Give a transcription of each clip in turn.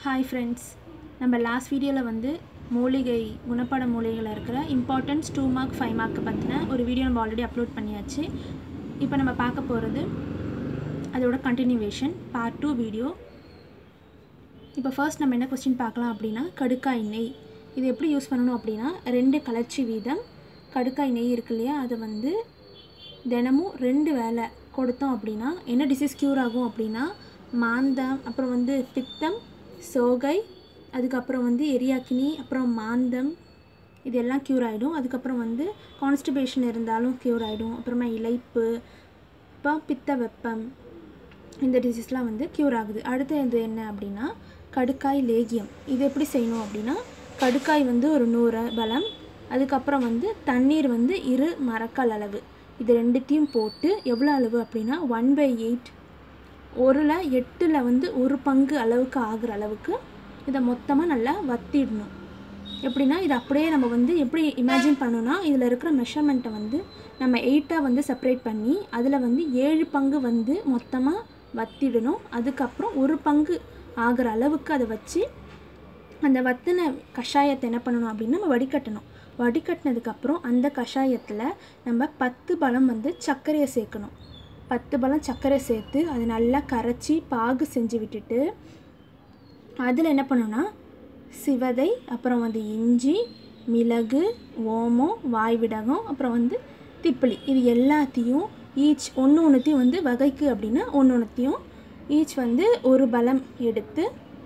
Hi friends நம்ம last வீடியோவில் வந்து மூலிகை குணப்பட மூலிகையில் இருக்கிற இம்பார்ட்டன்ஸ் டூ மார்க் ஃபைவ் மார்க்கை பற்றின ஒரு வீடியோ நம்ம ஆல்ரெடி அப்லோட் பண்ணியாச்சு இப்போ நம்ம பார்க்க போகிறது அதோட கண்டினியூவேஷன் பார்ட் டூ வீடியோ இப்போ ஃபர்ஸ்ட் நம்ம என்ன கொஸ்டின் பார்க்கலாம் அப்படின்னா கடுக்காய் நெய் இது எப்படி யூஸ் பண்ணணும் அப்படின்னா ரெண்டு கலர்ச்சி வீதம் கடுக்காய் நெய் இருக்கு இல்லையா அதை வந்து தினமும் ரெண்டு வேளை கொடுத்தோம் அப்படின்னா என்ன டிசீஸ் க்யூர் ஆகும் அப்படின்னா மாந்தம் அப்புறம் வந்து பித்தம் சோகை அதுக்கப்புறம் வந்து எரியாக்கினி அப்புறம் மாந்தம் இது எல்லாம் க்யூர் ஆகிடும் அதுக்கப்புறம் வந்து கான்ஸ்டிபேஷன் இருந்தாலும் க்யூர் ஆகிடும் அப்புறமா இளைப்பு அப்புறம் பித்த வெப்பம் இந்த டிசீஸ்லாம் வந்து க்யூர் ஆகுது அடுத்து இது என்ன அப்படின்னா கடுக்காய் லேகியம் இது எப்படி செய்யணும் அப்படின்னா கடுக்காய் வந்து ஒரு நூறு பலம் அதுக்கப்புறம் வந்து தண்ணீர் வந்து இரு மரக்கால் அளவு இது ரெண்டுத்தையும் போட்டு எவ்வளோ அளவு அப்படின்னா ஒன் பை எயிட் ஒருல எட்டில் வந்து ஒரு பங்கு அளவுக்கு ஆகுற அளவுக்கு இதை மொத்தமாக நல்லா வத்திடணும் எப்படின்னா இது அப்படியே நம்ம வந்து எப்படி இமேஜின் பண்ணோன்னா இதில் இருக்கிற மெஷர்மெண்ட்டை வந்து நம்ம எயிட்டாக வந்து செப்பரேட் பண்ணி அதில் வந்து ஏழு பங்கு வந்து மொத்தமாக வத்திடணும் அதுக்கப்புறம் ஒரு பங்கு ஆகிற அளவுக்கு அதை வச்சு அந்த வத்தின கஷாயத்தை என்ன பண்ணணும் அப்படின்னா நம்ம வடிகட்டணும் வடிகட்டினதுக்கப்புறம் அந்த கஷாயத்தில் நம்ம பத்து பழம் வந்து சர்க்கரையை சேர்க்கணும் பத்து பழம் சர்க்கரை சேர்த்து அது நல்லா கரைச்சி பாகு செஞ்சு விட்டுட்டு அதில் என்ன பண்ணணும்னா சிவதை அப்புறம் வந்து இஞ்சி மிளகு ஓமம் வாய்விடகம் அப்புறம் வந்து திப்பிலி இது எல்லாத்தையும் ஈச் ஒன்று ஒன்றுத்தையும் வந்து வகைக்கு அப்படின்னா ஒன்று ஒன்றுத்தையும் ஈச் வந்து ஒரு பலம் எடுத்து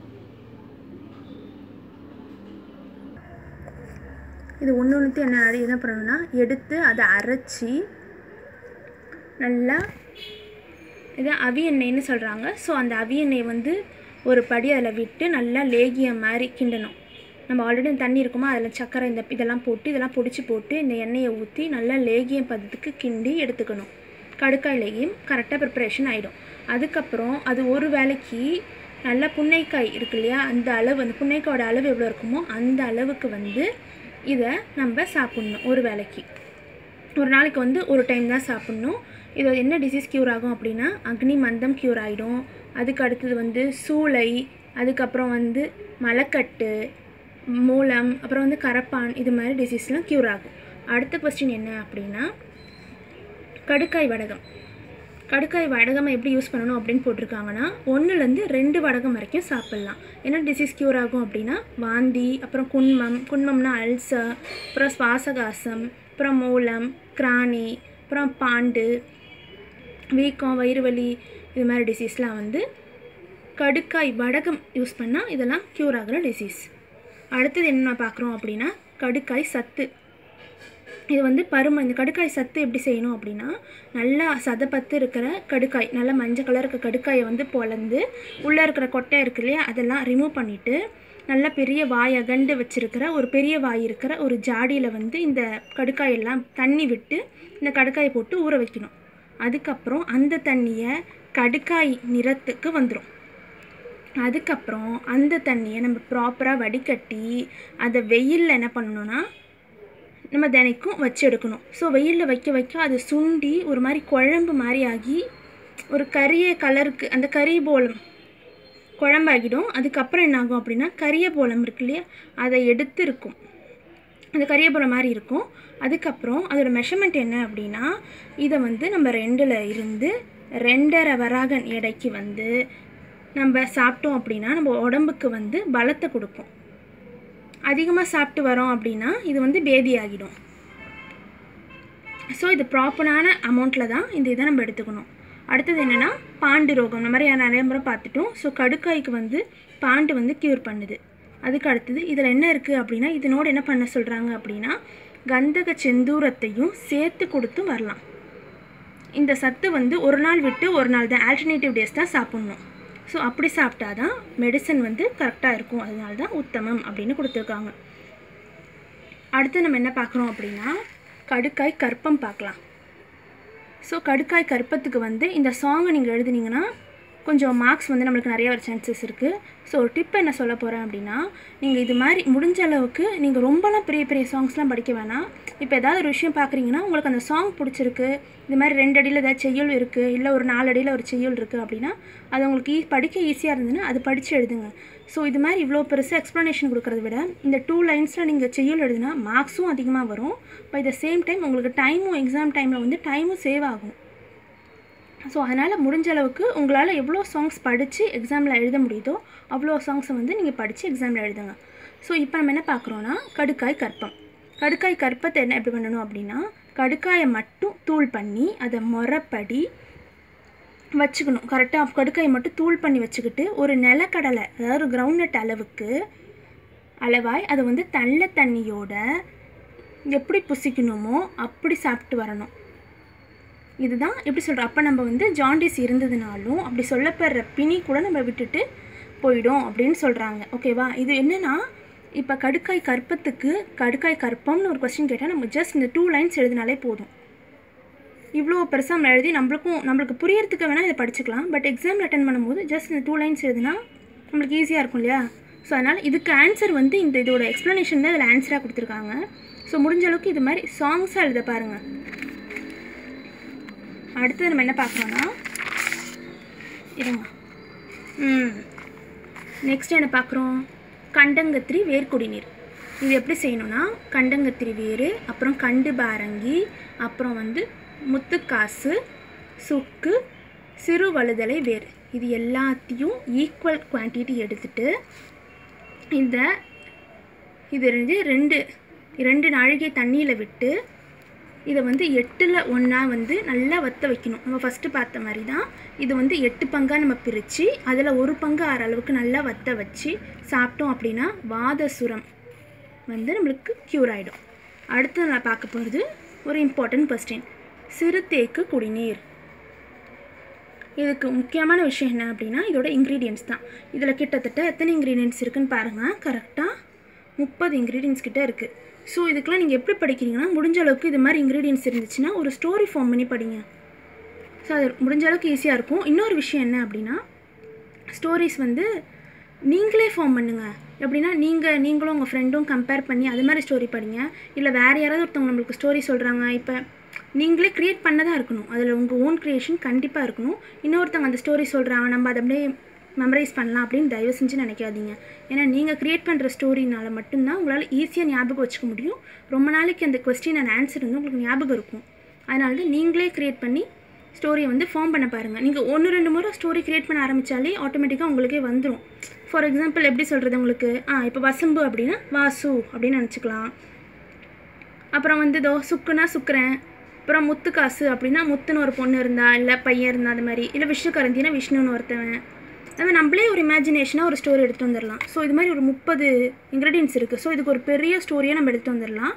இது ஒன்று ஒன்றுத்தையும் என்ன என்ன பண்ணணும்னா எடுத்து அதை அரைச்சி நல்லா இது அவி எண்ணெய்னு சொல்கிறாங்க ஸோ அந்த அவி எண்ணெய் வந்து ஒரு படி அதில் விட்டு நல்லா லேகியம் மாதிரி கிண்டணும் நம்ம ஆல்ரெடி தண்ணி இருக்குமா அதில் சக்கரை இந்த இதெல்லாம் போட்டு இதெல்லாம் பொடிச்சு போட்டு இந்த எண்ணெயை ஊற்றி நல்லா லேகியம் பதத்துக்கு கிண்டி எடுத்துக்கணும் கடுக்காய் லேகியம் கரெக்டாக ப்ரிப்பரேஷன் ஆகிடும் அதுக்கப்புறம் அது ஒரு வேலைக்கு நல்ல புன்னைக்காய் இருக்கு இல்லையா அந்த அளவு அந்த புன்னைக்காயோட அளவு எவ்வளோ இருக்குமோ அந்த அளவுக்கு வந்து இதை நம்ம சாப்பிட்ணும் ஒரு வேலைக்கு ஒரு நாளைக்கு வந்து ஒரு டைம் தான் சாப்பிட்ணும் இது என்ன டிசீஸ் க்யூர் ஆகும் அப்படின்னா அக்னி மந்தம் க்யூர் ஆகிடும் அதுக்கு அடுத்தது வந்து சூளை அதுக்கப்புறம் வந்து மலக்கட்டு மூலம் அப்புறம் வந்து கரப்பான் இது மாதிரி டிசீஸ்லாம் க்யூர் ஆகும் அடுத்த கொஸ்டின் என்ன அப்படின்னா கடுக்காய் வடகம் கடுக்காய் வடகம் எப்படி யூஸ் பண்ணணும் அப்படின்னு போட்டிருக்காங்கன்னா ஒன்றுலேருந்து ரெண்டு வடகம் வரைக்கும் சாப்பிட்லாம் என்ன டிசீஸ் க்யூர் ஆகும் அப்படின்னா வாந்தி அப்புறம் குன்மம் குன்மம்னா அல்சர் அப்புறம் சுவாசகாசம் அப்புறம் மூலம் கிராணி அப்புறம் பாண்டு வீக்கம் வயிறு வலி இது மாதிரி டிசீஸ்லாம் வந்து கடுக்காய் வடகம் யூஸ் பண்ணால் இதெல்லாம் க்யூர் ஆகிற டிசீஸ் அடுத்தது என்ன பார்க்குறோம் அப்படின்னா கடுக்காய் சத்து இது வந்து பருமன் இந்த கடுக்காய் சத்து எப்படி செய்யணும் அப்படின்னா நல்லா சதப்பத்து இருக்கிற கடுக்காய் நல்லா மஞ்சள் கலர் இருக்க கடுக்காயை வந்து பொலந்து உள்ளே இருக்கிற கொட்டை இருக்கு இல்லையா அதெல்லாம் ரிமூவ் பண்ணிவிட்டு நல்ல பெரிய வாய் அகண்டு வச்சுருக்கிற ஒரு பெரிய வாய் இருக்கிற ஒரு ஜாடியில் வந்து இந்த கடுக்காயெல்லாம் தண்ணி விட்டு இந்த கடுக்காயை போட்டு ஊற வைக்கணும் அதுக்கப்புறம் அந்த தண்ணியை கடுக்காய் நிறத்துக்கு வந்துடும் அதுக்கப்புறம் அந்த தண்ணியை நம்ம ப்ராப்பராக வடிகட்டி அதை வெயிலில் என்ன பண்ணணும்னா நம்ம தினைக்கும் வச்சு எடுக்கணும் ஸோ வெயிலில் வைக்க வைக்க அது சுண்டி ஒரு மாதிரி குழம்பு மாதிரி ஆகி ஒரு கரிய கலருக்கு அந்த கரிய போலம் குழம்பாகிடும் அதுக்கப்புறம் என்ன ஆகும் அப்படின்னா கரிய போலம் இருக்கு இல்லையா அதை எடுத்து இருக்கும் அந்த கரிய போலம் மாதிரி இருக்கும் அதுக்கப்புறம் அதோட மெஷர்மெண்ட் என்ன அப்படின்னா இதை வந்து நம்ம ரெண்டில் இருந்து ரெண்டரை வராகன் எடைக்கு வந்து நம்ம சாப்பிட்டோம் அப்படின்னா நம்ம உடம்புக்கு வந்து பலத்தை கொடுக்கும் அதிகமாக சாப்பிட்டு வரோம் அப்படின்னா இது வந்து பேதி ஆகிடும் ஸோ இது ப்ராப்பரான அமௌண்ட்டில் தான் இந்த இதை நம்ம எடுத்துக்கணும் அடுத்தது என்னென்னா பாண்டு ரோகம் இந்த மாதிரி நிறைய முறை பார்த்துட்டோம் ஸோ கடுக்காய்க்கு வந்து பாண்டு வந்து க்யூர் பண்ணுது அதுக்கு அடுத்தது இதில் என்ன இருக்குது அப்படின்னா இதனோடு என்ன பண்ண சொல்கிறாங்க அப்படின்னா கந்தக செந்தூரத்தையும் சேர்த்து கொடுத்து வரலாம் இந்த சத்து வந்து ஒரு நாள் விட்டு ஒரு நாள் தான் ஆல்டர்னேட்டிவ் டேஸ் தான் சாப்பிட்ணும் ஸோ அப்படி சாப்பிட்டா தான் மெடிசன் வந்து கரெக்டாக இருக்கும் அதனால தான் உத்தமம் அப்படின்னு கொடுத்துருக்காங்க அடுத்து நம்ம என்ன பார்க்குறோம் அப்படின்னா கடுக்காய் கற்பம் பார்க்கலாம் ஸோ கடுக்காய் கற்பத்துக்கு வந்து இந்த சாங்கை நீங்கள் எழுதுனீங்கன்னா கொஞ்சம் மார்க்ஸ் வந்து நம்மளுக்கு நிறைய ஒரு சான்சஸ் இருக்குது ஸோ ஒரு டிப் என்ன சொல்ல போகிறேன் அப்படின்னா நீங்கள் இது மாதிரி முடிஞ்ச அளவுக்கு நீங்கள் ரொம்பலாம் பெரிய பெரிய சாங்ஸ்லாம் படிக்க வேணாம் இப்போ ஏதாவது ஒரு விஷயம் பார்க்குறீங்கன்னா உங்களுக்கு அந்த சாங் பிடிச்சிருக்கு இது மாதிரி ரெண்டு அடியில் ஏதாவது செய்யுள் இருக்குது இல்லை ஒரு நாலு அடியில் ஒரு செய்யுள் இருக்குது அப்படின்னா அது உங்களுக்கு ஈ படிக்க ஈஸியாக இருந்ததுன்னா அது படித்து எழுதுங்க ஸோ இது மாதிரி இவ்வளோ பெருசாக எக்ஸ்ப்ளனேஷன் கொடுக்குறத விட இந்த டூ லைன்ஸில் நீங்கள் செய்யுள் எழுதுனா மார்க்ஸும் அதிகமாக வரும் பை த சேம் டைம் உங்களுக்கு டைமும் எக்ஸாம் டைமில் வந்து டைமும் சேவ் ஆகும் ஸோ அதனால் முடிஞ்ச அளவுக்கு உங்களால் எவ்வளோ சாங்ஸ் படித்து எக்ஸாமில் எழுத முடியுதோ அவ்வளோ சாங்ஸை வந்து நீங்கள் படித்து எக்ஸாமில் எழுதுங்க ஸோ இப்போ நம்ம என்ன பார்க்குறோன்னா கடுக்காய் கற்பம் கடுக்காய் கற்பத்தை என்ன எப்படி பண்ணணும் அப்படின்னா கடுக்காயை மட்டும் தூள் பண்ணி அதை முறைப்படி வச்சுக்கணும் கரெக்டாக கடுக்காயை மட்டும் தூள் பண்ணி வச்சுக்கிட்டு ஒரு நிலக்கடலை அதாவது ஒரு கிரவுண்ட்நட் அளவுக்கு அளவாய் அதை வந்து தள்ள தண்ணியோட எப்படி புசிக்கணுமோ அப்படி சாப்பிட்டு வரணும் இதுதான் எப்படி சொல்கிறோம் அப்போ நம்ம வந்து ஜாண்டிஸ் இருந்ததுனாலும் அப்படி சொல்லப்படுற பிணி கூட நம்ம விட்டுட்டு போயிடும் அப்படின்னு சொல்கிறாங்க ஓகேவா இது என்னென்னா இப்போ கடுக்காய் கற்பத்துக்கு கடுக்காய் கற்பம்னு ஒரு கொஸ்டின் கேட்டால் நம்ம ஜஸ்ட் இந்த டூ லைன்ஸ் எழுதினாலே போதும் இவ்வளோ பெருசாக நம்ம எழுதி நம்மளுக்கும் நம்மளுக்கு புரியறதுக்கு வேணால் இதை படிச்சுக்கலாம் பட் எக்ஸாமில் அட்டன் பண்ணும்போது ஜஸ்ட் இந்த டூ லைன்ஸ் எழுதினா நம்மளுக்கு ஈஸியாக இருக்கும் இல்லையா ஸோ அதனால் இதுக்கு ஆன்சர் வந்து இந்த இதோட எக்ஸ்ப்ளனேஷன் தான் இதில் ஆன்சராக கொடுத்துருக்காங்க ஸோ முடிஞ்ச அளவுக்கு இது மாதிரி சாங்ஸாக எழுத பாருங்கள் அடுத்தது நம்ம என்ன பார்க்கணும்னா இருங்க ம் நெக்ஸ்ட் என்ன பார்க்குறோம் கண்டங்கத்திரி வேர்க்குடிநீர் இது எப்படி செய்யணும்னா கண்டங்கத்திரி வேர் அப்புறம் கண்டு பாரங்கி அப்புறம் வந்து முத்துக்காசு சுக்கு சிறு வழுதலை வேர் இது எல்லாத்தையும் ஈக்குவல் குவான்டிட்டி எடுத்துட்டு இந்த இது ரெண்டு ரெண்டு ரெண்டு நாழிகை தண்ணியில் விட்டு இதை வந்து எட்டில் ஒன்றா வந்து நல்லா வற்ற வைக்கணும் நம்ம ஃபஸ்ட்டு பார்த்த மாதிரி தான் இது வந்து எட்டு பங்காக நம்ம பிரித்து அதில் ஒரு பங்கு ஆற அளவுக்கு நல்லா வற்ற வச்சு சாப்பிட்டோம் அப்படின்னா வாத சுரம் வந்து நம்மளுக்கு க்யூர் ஆகிடும் அடுத்து நான் பார்க்க போகிறது ஒரு இம்பார்ட்டன்ட் கொஸ்டின் சிறுதேக்கு குடிநீர் இதுக்கு முக்கியமான விஷயம் என்ன அப்படின்னா இதோட இன்க்ரீடியன்ஸ் தான் இதில் கிட்டத்தட்ட எத்தனை இன்க்ரீடியன்ஸ் இருக்குன்னு பாருங்கள் கரெக்டாக முப்பது இன்க்ரீடியன்ஸ் கிட்ட இருக்குது ஸோ இதுக்கெலாம் நீங்கள் எப்படி படிக்கிறீங்கன்னா முடிஞ்ச அளவுக்கு இது மாதிரி இன்க்ரீடியன்ஸ் இருந்துச்சுன்னா ஒரு ஸ்டோரி ஃபார்ம் பண்ணி படிங்க ஸோ அது முடிஞ்ச அளவுக்கு ஈஸியாக இருக்கும் இன்னொரு விஷயம் என்ன அப்படின்னா ஸ்டோரிஸ் வந்து நீங்களே ஃபார்ம் பண்ணுங்கள் எப்படின்னா நீங்கள் நீங்களும் உங்கள் ஃப்ரெண்டும் கம்பேர் பண்ணி அது மாதிரி ஸ்டோரி படிங்க இல்லை வேறு யாராவது ஒருத்தவங்க நம்மளுக்கு ஸ்டோரி சொல்கிறாங்க இப்போ நீங்களே க்ரியேட் பண்ணதாக இருக்கணும் அதில் உங்கள் ஓன் க்ரியேஷன் கண்டிப்பாக இருக்கணும் இன்னொருத்தவங்க அந்த ஸ்டோரி சொல்கிறாங்க நம்ம அதை அப்படியே மெமரைஸ் பண்ணலாம் அப்படின்னு தயவு செஞ்சு நினைக்காதீங்க ஏன்னா நீங்கள் க்ரியேட் பண்ணுற ஸ்டோரினால மட்டும்தான் உங்களால் ஈஸியாக ஞாபகம் வச்சுக்க முடியும் ரொம்ப நாளைக்கு அந்த கொஸ்டின் அண்ட் ஆன்சர் வந்து உங்களுக்கு ஞாபகம் இருக்கும் அதனால தான் நீங்களே க்ரியேட் பண்ணி ஸ்டோரியை வந்து ஃபார்ம் பண்ண பாருங்கள் நீங்கள் ஒன்று ரெண்டு முறை ஸ்டோரி க்ரியேட் பண்ண ஆரம்பித்தாலே ஆட்டோமேட்டிக்காக உங்களுக்கே வந்துடும் ஃபார் எக்ஸாம்பிள் எப்படி சொல்கிறது உங்களுக்கு ஆ இப்போ வசம்பு அப்படின்னா வாசு அப்படின்னு நினச்சிக்கலாம் அப்புறம் வந்து இதோ சுக்குனா சுக்குறேன் அப்புறம் முத்து காசு அப்படின்னா முத்துன்னு ஒரு பொண்ணு இருந்தா இல்லை பையன் இருந்தா அந்த மாதிரி இல்லை விஷ்ணு கரந்தினா விஷ்ணுன்னு ஒருத்தவன் அது நம்மளே ஒரு இமேஜினேஷனாக ஒரு ஸ்டோரி எடுத்துகிட்டு வந்துடலாம் ஸோ இது மாதிரி ஒரு முப்பது இன்க்ரீடியன்ஸ் இருக்குது ஸோ இதுக்கு ஒரு பெரிய ஸ்டோரியாக நம்ம எடுத்துகிட்டு வந்துடலாம்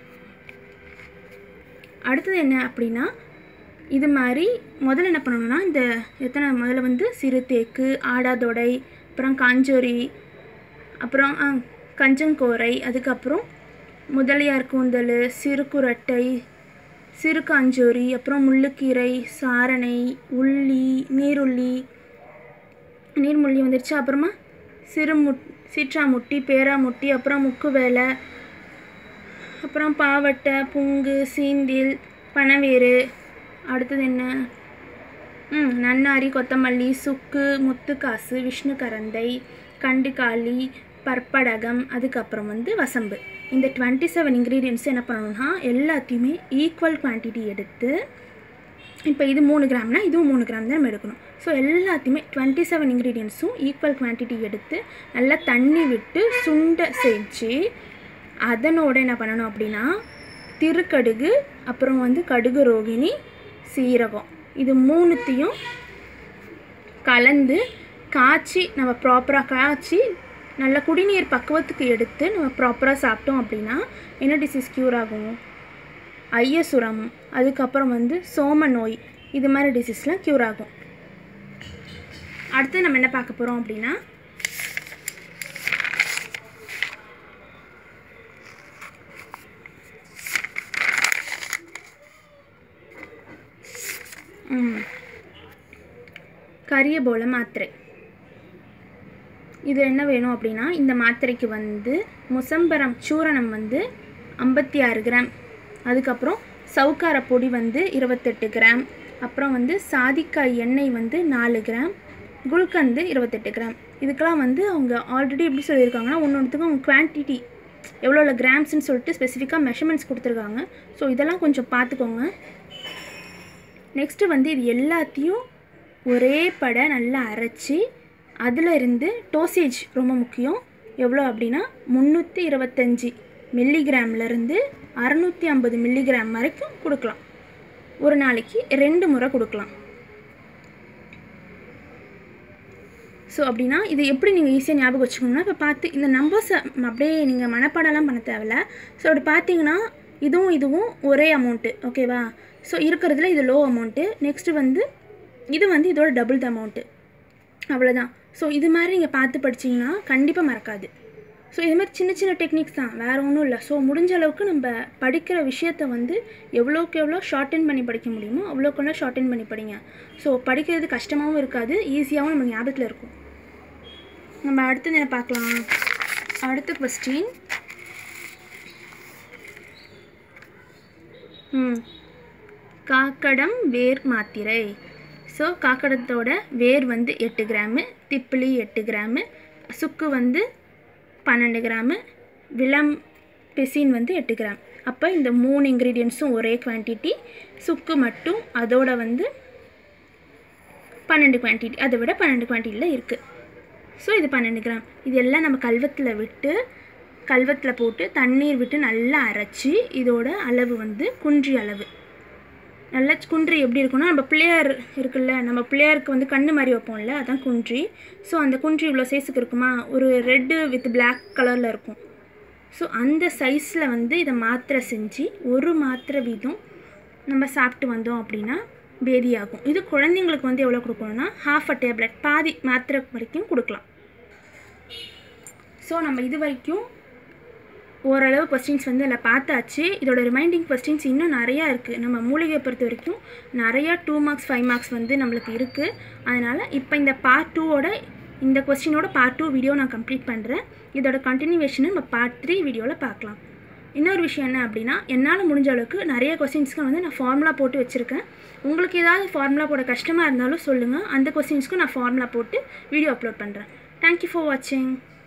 அடுத்தது என்ன அப்படின்னா இது மாதிரி முதல்ல என்ன பண்ணணும்னா இந்த எத்தனை முதல்ல வந்து சிறு தேக்கு ஆடாதொடை அப்புறம் காஞ்சோரி அப்புறம் ஆ, கஞ்சங்கோரை அதுக்கப்புறம் முதலியார் கூந்தல் சிறுகுரட்டை சிறு காஞ்சோரி அப்புறம் முள்ளுக்கீரை சாரணை உள்ளி நீருள்ளி நீர்முள்ளி வந்துருச்சு அப்புறமா சிறுமுட் சீற்றாமுட்டி பேராமுட்டி அப்புறம் முக்கு வேலை அப்புறம் பாவட்டை புங்கு சீந்தில் பனவேறு அடுத்தது என்ன ம் நன்னாரி கொத்தமல்லி சுக்கு முத்துக்காசு விஷ்ணு கரந்தை கண்டுக்காளி பற்படகம் அதுக்கப்புறம் வந்து வசம்பு இந்த டுவெண்ட்டி செவன் இன்க்ரீடியன்ஸ் என்ன பண்ணணும்னா எல்லாத்தையுமே ஈக்குவல் குவான்டிட்டி எடுத்து இப்போ இது மூணு கிராம்னா இதுவும் மூணு கிராம் தான் நம்ம எடுக்கணும் ஸோ எல்லாத்தையுமே டுவெண்ட்டி செவன் இன்க்ரீடியன்ஸும் ஈக்குவல் குவான்டிட்டி எடுத்து நல்லா தண்ணி விட்டு சுண்ட செஞ்சு அதனோட என்ன பண்ணணும் அப்படின்னா திருக்கடுகு அப்புறம் வந்து கடுகு ரோகிணி சீரகம் இது மூணுத்தையும் கலந்து காய்ச்சி நம்ம ப்ராப்பராக காய்ச்சி நல்ல குடிநீர் பக்குவத்துக்கு எடுத்து நம்ம ப்ராப்பராக சாப்பிட்டோம் அப்படின்னா என்ன டிசீஸ் க்யூர் ஆகும் ஐயசுரம் அதுக்கப்புறம் வந்து சோம நோய் இது மாதிரி டிசீஸ்லாம் க்யூர் ஆகும் அடுத்து நம்ம என்ன பார்க்க போகிறோம் அப்படின்னா ம். கரிய போல மாத்திரை இது என்ன வேணும் அப்படின்னா இந்த மாத்திரைக்கு வந்து முசம்பரம் சூரணம் வந்து ஐம்பத்தி ஆறு கிராம் அதுக்கப்புறம் சவுக்கார பொடி வந்து இருபத்தெட்டு கிராம் அப்புறம் வந்து சாதிக்காய் எண்ணெய் வந்து நாலு கிராம் குல்கந்து இருபத்தெட்டு கிராம் இதுக்கெல்லாம் வந்து அவங்க ஆல்ரெடி எப்படி சொல்லியிருக்காங்கன்னா ஒன்று ஒன்றுத்துக்கும் அவங்க குவான்டிட்டி எவ்வளோ எவ்வளோ கிராம்ஸ்னு சொல்லிட்டு ஸ்பெசிஃபிக்காக மெஷர்மெண்ட்ஸ் கொடுத்துருக்காங்க ஸோ இதெல்லாம் கொஞ்சம் பார்த்துக்கோங்க நெக்ஸ்ட்டு வந்து இது எல்லாத்தையும் ஒரே படை நல்லா அரைச்சி அதில் இருந்து டோசேஜ் ரொம்ப முக்கியம் எவ்வளோ அப்படின்னா முந்நூற்றி இருபத்தஞ்சி மில்லிகிராம்லேருந்து அறநூற்றி ஐம்பது மில்லிகிராம் வரைக்கும் கொடுக்கலாம் ஒரு நாளைக்கு ரெண்டு முறை கொடுக்கலாம் ஸோ அப்படின்னா இது எப்படி நீங்கள் ஈஸியாக ஞாபகம் வச்சுக்கணும்னா இப்போ பார்த்து இந்த நம்பர்ஸை அப்படியே நீங்கள் மனப்பாடம்லாம் பண்ண தேவையில்ல ஸோ அப்படி பார்த்தீங்கன்னா இதுவும் இதுவும் ஒரே அமௌண்ட்டு ஓகேவா ஸோ இருக்கிறதுல இது லோ அமௌண்ட்டு நெக்ஸ்ட்டு வந்து இது வந்து இதோட டபுள் த அமௌண்ட்டு அவ்வளோதான் ஸோ இது மாதிரி நீங்கள் பார்த்து படிச்சிங்கன்னா கண்டிப்பாக மறக்காது ஸோ இது மாதிரி சின்ன சின்ன டெக்னிக்ஸ் தான் வேறு ஒன்றும் இல்லை ஸோ முடிஞ்ச அளவுக்கு நம்ம படிக்கிற விஷயத்த வந்து எவ்வளோக்கு எவ்வளோ ஷார்டன் பண்ணி படிக்க முடியுமோ அவ்வளோக்கு எவ்வளோ ஷார்டன் பண்ணி படிங்க ஸோ படிக்கிறது கஷ்டமாகவும் இருக்காது ஈஸியாகவும் நம்ம ஞாபகத்தில் இருக்கும் நம்ம அடுத்தது என்ன பார்க்கலாம் அடுத்த கொஸ்டின் ம் காக்கடம் வேர் மாத்திரை ஸோ காக்கடத்தோட வேர் வந்து எட்டு கிராமு திப்பிலி எட்டு கிராமு சுக்கு வந்து பன்னெண்டு கிராமு விளம் பிசின் வந்து எட்டு கிராம் அப்போ இந்த மூணு இன்க்ரீடியன்ஸும் ஒரே குவான்டிட்டி சுக்கு மட்டும் அதோட வந்து பன்னெண்டு குவான்டிட்டி அதை விட பன்னெண்டு குவான்டிட்டியில் இருக்குது ஸோ இது பன்னெண்டு கிராம் இது எல்லாம் நம்ம கல்வத்தில் விட்டு கல்வத்தில் போட்டு தண்ணீர் விட்டு நல்லா அரைச்சி இதோட அளவு வந்து குன்றி அளவு நல்லா குன்றி எப்படி இருக்குன்னா நம்ம பிள்ளையார் இருக்குல்ல நம்ம பிள்ளையாருக்கு வந்து கண்ணு மாதிரி வைப்போம்ல அதான் குன்றி ஸோ அந்த குன்றி இவ்வளோ சைஸுக்கு இருக்குமா ஒரு ரெட்டு வித் பிளாக் கலரில் இருக்கும் ஸோ அந்த சைஸில் வந்து இதை மாத்திரை செஞ்சு ஒரு மாத்திரை வீதம் நம்ம சாப்பிட்டு வந்தோம் அப்படின்னா பேதியாகும் இது குழந்தைங்களுக்கு வந்து எவ்வளோ கொடுக்கணும்னா ஹாஃப் அ டேப்லெட் பாதி மாத்திரை வரைக்கும் கொடுக்கலாம் ஸோ நம்ம இது வரைக்கும் ஓரளவு கொஸ்டின்ஸ் வந்து அதில் பார்த்தாச்சு இதோட ரிமைண்டிங் கொஸ்டின்ஸ் இன்னும் நிறையா இருக்குது நம்ம மூலிகையை பொறுத்த வரைக்கும் நிறையா டூ மார்க்ஸ் ஃபைவ் மார்க்ஸ் வந்து நம்மளுக்கு இருக்குது அதனால் இப்போ இந்த பார்ட் டூவோட இந்த கொஸ்டினோட பார்ட் டூ வீடியோ நான் கம்ப்ளீட் பண்ணுறேன் இதோட கண்டினியூவேஷனை நம்ம பார்ட் த்ரீ வீடியோவில் பார்க்கலாம் இன்னொரு விஷயம் என்ன அப்படின்னா என்னால் முடிஞ்ச அளவுக்கு நிறைய கொஸ்டின்ஸ்க்கு வந்து நான் ஃபார்முலா போட்டு வச்சுருக்கேன் உங்களுக்கு ஏதாவது ஃபார்முலா போட கஷ்டமாக இருந்தாலும் சொல்லுங்கள் அந்த கொஸ்டின்ஸ்க்கும் நான் ஃபார்முலா போட்டு வீடியோ அப்லோட் பண்ணுறேன் தேங்க்யூ ஃபார் வாட்சிங்